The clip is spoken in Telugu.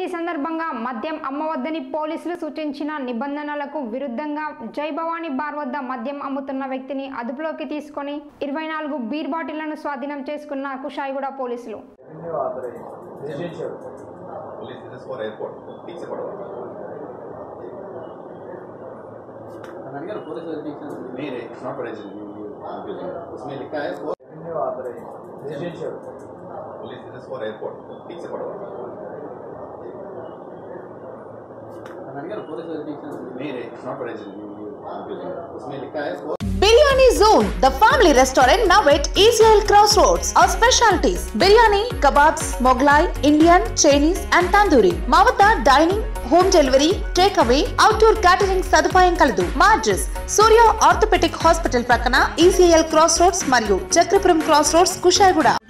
సందర్భంగా మద్యం అమ్మవద్దని పోలీసులు సూచించిన నిబంధనలకు విరుద్ధంగా జై భవానీ బార్ వద్ద మద్యం అమ్ముతున్న వ్యక్తిని అదుపులోకి తీసుకొని ఇరవై నాలుగు బీర్ బాటిళ్లను స్వాధీనం చేసుకున్న కుషాయిగూడ పోలీసులు Renew authorization. Residential. Police, this is for airport. Takes about a Adyar police station नहीं नहीं it's not for agent. You- you confusing. उसमें लिखा है for Renew authorization. Residential. police. This is for airport. Takes about a Adyar police station नहीं नहीं it's not for agent. You- you confusing. उसमें लिखा है for Biryani zone the family restaurant now at ECIL cross roads our specialities biryani kebabs Mughlai Indian Chinese and tandoori మా వద్ద dining home delivery take away outdoor catering సదుపాయం కలదు మా అడ్రస్ సూర్య ఆర్థోపెటిక్ హాస్పిటల్ ప్రక్కన ఈసీఎల్ క్రాస్ రోడ్స్ మరియు చక్రపురం క్రాస్ రోడ్స్ కుషాయిగూడ